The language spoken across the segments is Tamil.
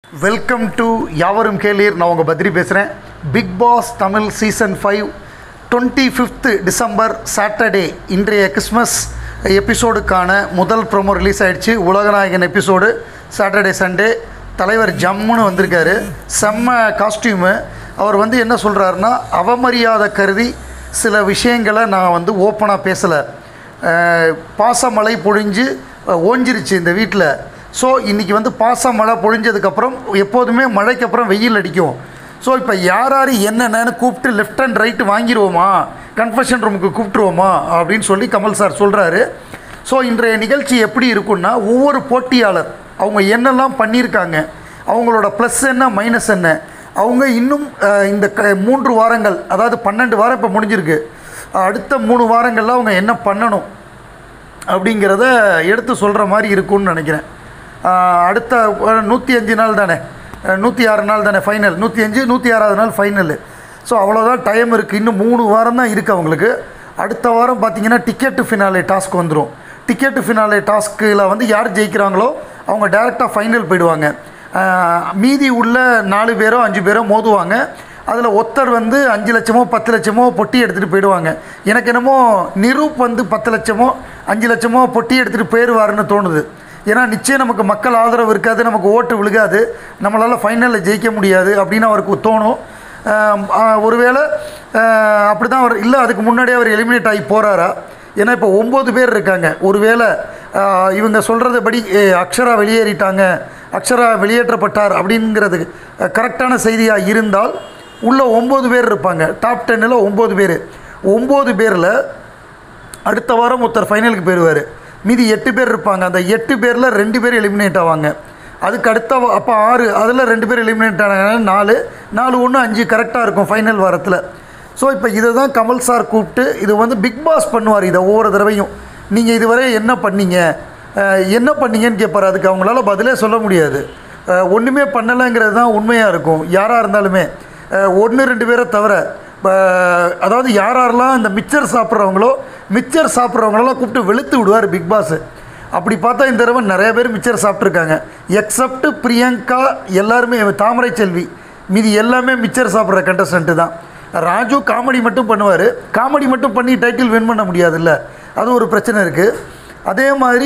வெல்கம் டு யாவரும் கேளீர் நான் உங்கள் பத்ரி பேசுகிறேன் big boss Tamil season five twenty fifth December Saturday இன்றைய கிறிஸ்மஸ் எபிசோடுக்கான முதல் ப்ரோமோ ரிலீஸ் ஆயிடுச்சு உலகநாயகன் எபிசோடு சாட்டர்டே சண்டே தலைவர் ஜம்முன்னு வந்திருக்காரு செம்ம காஸ்டியூமு அவர் வந்து என்ன சொல்கிறாருன்னா அவமரியாதை கருதி சில விஷயங்களை நான் வந்து ஓப்பனாக பேசலை பாசமழை பொழிஞ்சு அஹ், ஓஞ்சிருச்சு இந்த வீட்டில் ஸோ இன்றைக்கி வந்து பாச மழை பொழிஞ்சதுக்கப்புறம் எப்போதுமே மழைக்கு அப்புறம் வெயில் அடிக்கும் ஸோ இப்போ யார் யார் என்னென்னு கூப்பிட்டு லெஃப்ட் அண்ட் ரைட் வாங்கிடுவோமா கன்ஃபெஷன் ரூமுக்கு கூப்பிட்டுருவோமா அப்படின்னு சொல்லி கமல் சார் சொல்கிறாரு ஸோ இன்றைய நிகழ்ச்சி எப்படி இருக்குன்னா ஒவ்வொரு போட்டியாளர் அவங்க என்னெல்லாம் பண்ணியிருக்காங்க அவங்களோட ப்ளஸ் என்ன மைனஸ் என்ன அவங்க இன்னும் அஹ், இந்த க மூன்று வாரங்கள் அதாவது பன்னெண்டு வாரம் இப்போ முடிஞ்சிருக்கு அடுத்த மூணு வாரங்களில் அவங்க என்ன பண்ணணும் அப்படிங்கிறத எடுத்து சொல்கிற மாதிரி இருக்கும்னு நினைக்கிறேன் ஆஹ் அடுத்த நூற்றி அஞ்சு நாள் தானே நூற்றி ஆறு நாள் தானே ஃபைனல் நூற்றி அஞ்சு நூற்றி ஆறாவது நாள் ஃபைனலு ஸோ அவ்வளோதான் டைம் இருக்குது இன்னும் மூணு வாரம் தான் இருக்குது அவங்களுக்கு அடுத்த வாரம் பார்த்தீங்கன்னா டிக்கெட்டு ஃபினாலே டாஸ்க் வந்துடும் டிக்கெட்டு ஃபினாலே டாஸ்கில் வந்து யார் ஜெயிக்கிறாங்களோ அவங்க டேரெக்டாக ஃபைனல் போயிடுவாங்க ஆஹ் மீதி உள்ள நாலு பேரோ அஞ்சு பேரோ மோதுவாங்க அதில் ஒருத்தர் வந்து அஞ்சு லட்சமோ பத்து லட்சமோ பொட்டி எடுத்துகிட்டு போயிடுவாங்க எனக்கு என்னமோ நிரூப் வந்து பத்து லட்சமோ அஞ்சு லட்சமோ பொட்டி எடுத்துகிட்டு போயிடுவாருன்னு தோணுது ஏன்னா நிச்சயம் நமக்கு மக்கள் ஆதரவு இருக்காது நமக்கு ஓட்டு விழுகாது நம்மளால் ஃபைனலில் ஜெயிக்க முடியாது அப்படின்னு அவருக்கு தோணும் ஆம், ஆ, ஒருவேளை அப்படி தான் அவர் இல்லை அதுக்கு முன்னாடியே அவர் எலிமினேட் ஆகி போகிறாரா ஏன்னா இப்போ ஒம்பது பேர் இருக்காங்க ஒருவேளை ஆ, இவங்க சொல்கிறதுபடி அக்ஷரா வெளியேறிட்டாங்க அக்ஷரா வெளியேற்றப்பட்டார் அப்படிங்கிறது கரெக்டான செய்தியாக இருந்தால் உள்ள ஒம்பது பேர் இருப்பாங்க டாப் டென்னில் ஒம்பது பேர் ஒம்பது பேரில் அடுத்த வாரம் ஒருத்தர் ஃபைனலுக்கு போயிடுவார் மீதி எட்டு பேர் இருப்பாங்க அந்த எட்டு பேரில் ரெண்டு பேர் எலிமினேட் ஆவாங்க அதுக்கு அடுத்த வா- அப்போ ஆறு அதில் ரெண்டு பேர் எலிமினேட் ஆனாங்க நாலு நாலு ஒன்று அஞ்சு கரெக்டாக இருக்கும் ஃபைனல் வாரத்தில் ஸோ இப்போ இதை தான் கமல் சார் கூப்பிட்டு இது வந்து பிக் பாஸ் பண்ணுவார் இதை ஒவ்வொரு தடவையும் நீங்கள் இதுவரை என்ன பண்ணீங்க அஹ், என்ன பண்ணீங்கன்னு கேட்பார் அதுக்கு அவங்களால பதிலே சொல்ல முடியாது அஹ், ஒன்றுமே பண்ணலைங்கிறது தான் உண்மையாக இருக்கும் யாராக இருந்தாலுமே ஒன்று ரெண்டு பேரை தவிர ப- அதாவது யார் யாரெல்லாம் இந்த மிக்சர் சாப்பிட்றவங்களோ மிக்சர் சாப்பிட்றவங்களெல்லாம் கூப்பிட்டு வெளுத்து விடுவார் பிக் பாஸ் அப்படி பார்த்தா இந்த தடவை நிறைய பேர் மிக்சர் சாப்பிட்ருக்காங்க எக்ஸப்ட் பிரியங்கா எல்லாருமே தாமரை செல்வி மீதி எல்லாமே மிக்சர் சாப்பிட்ற கண்டஸ்டண்ட்டு தான் ராஜு காமெடி மட்டும் பண்ணுவார் காமெடி மட்டும் பண்ணி டைட்டில் வின் பண்ண முடியாதுல்ல அது ஒரு பிரச்சனை இருக்குது அதே மாதிரி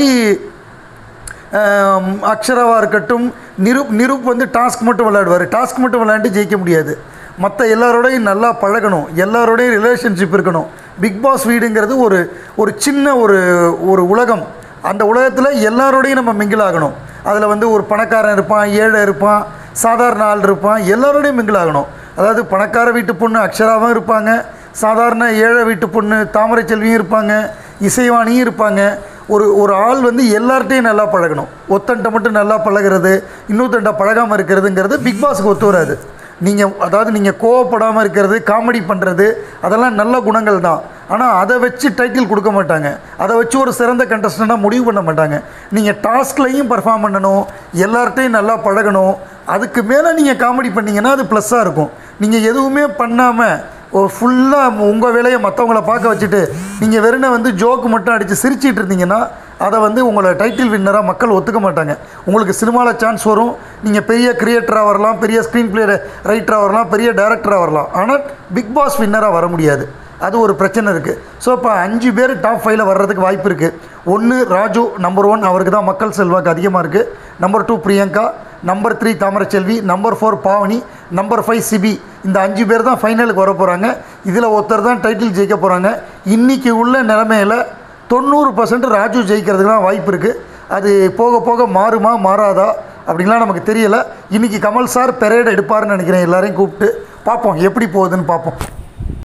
ஆம், அக்ஷராவாக இருக்கட்டும் நிருப் நிருப் வந்து டாஸ்க் மட்டும் விளையாடுவார் டாஸ்க் மட்டும் விளையாண்டு ஜெயிக்க முடியாது மற்ற எல்லாரோடையும் நல்லா பழகணும் எல்லாரோடையும் ரிலேஷன்ஷிப் இருக்கணும் பிக் பாஸ் வீடுங்கிறது ஒரு ஒரு சின்ன ஒரு ஒரு உலகம் அந்த உலகத்தில் எல்லாரோடையும் நம்ம மிங்கிள் ஆகணும் அதில் வந்து ஒரு பணக்காரன் இருப்பான் ஏழை இருப்பான் சாதாரண ஆள் இருப்பான் எல்லாரோடையும் மிங்கிள் ஆகணும் அதாவது பணக்கார வீட்டு பொண்ணு அக்ஷராவும் இருப்பாங்க சாதாரண ஏழை வீட்டு பொண்ணு தாமரை செல்வியும் இருப்பாங்க இசைவாணியும் இருப்பாங்க ஒரு ஒரு ஆள் வந்து எல்லார்ட்டையும் நல்லா பழகணும் ஒத்தன்ட்ட மட்டும் நல்லா பழகிறது இன்னொருத்தன்ட்ட பழகாமல் இருக்கிறதுங்கிறது பிக் பாஸுக்கு ஒத்து வராது நீங்கள் அதாவது நீங்கள் கோவப்படாமல் இருக்கிறது காமெடி பண்ணுறது அதெல்லாம் நல்ல குணங்கள் தான் ஆனால் அதை வச்சு டைட்டில் கொடுக்க மாட்டாங்க அதை வச்சு ஒரு சிறந்த கண்டஸ்டண்ட்டாக முடிவு பண்ண மாட்டாங்க நீங்கள் டாஸ்க்லையும் பர்ஃபார்ம் பண்ணணும் எல்லார்ட்டையும் நல்லா பழகணும் அதுக்கு மேலே நீங்கள் காமெடி பண்ணீங்கன்னா அது ப்ளஸ்ஸாக இருக்கும் நீங்கள் எதுவுமே பண்ணாமல் ஒரு ஃபுல்லாக உங்கள் வேலையை மற்றவங்கள பார்க்க வச்சுட்டு நீங்கள் வெறும் வந்து ஜோக்கு மட்டும் அடித்து சிரிச்சிட்டு இருந்தீங்கன்னா அதை வந்து உங்களை டைட்டில் வின்னராக மக்கள் ஒத்துக்க மாட்டாங்க உங்களுக்கு சினிமாவில் சான்ஸ் வரும் நீங்கள் பெரிய கிரியேட்டராக வரலாம் பெரிய ஸ்க்ரீன் பிளே ரைட்டராக வரலாம் பெரிய டைரக்டராக வரலாம் ஆனால் பிக் பாஸ் வின்னராக வர முடியாது அது ஒரு பிரச்சனை இருக்குது ஸோ இப்போ அஞ்சு பேர் டாப் ஃபைவ்ல வர்றதுக்கு வாய்ப்பு இருக்குது ஒன்று ராஜு நம்பர் ஒன் அவருக்கு தான் மக்கள் செல்வாக்கு அதிகமாக இருக்குது number two Priyanka number three Thamaraiselvi number four Pavani number five Ciby இந்த அஞ்சு பேர் தான் ஃபைனலுக்கு வர போகிறாங்க இதில் ஒருத்தர் தான் டைட்டில் ஜெயிக்க போகிறாங்க இன்றைக்கி உள்ள நிலமையில் தொண்ணூறு பர்சன்ட் ராஜு ஜெயிக்கிறதுக்குலாம் வாய்ப்பு இருக்குது அது போக போக மாறுமா மாறாதா அப்படின்லாம் நமக்கு தெரியலை இன்றைக்கி கமல் சார் பெரேட் எடுப்பாருன்னு நினைக்கிறேன் எல்லாரையும் கூப்பிட்டு பார்ப்போம் எப்படி போகுதுன்னு பார்ப்போம்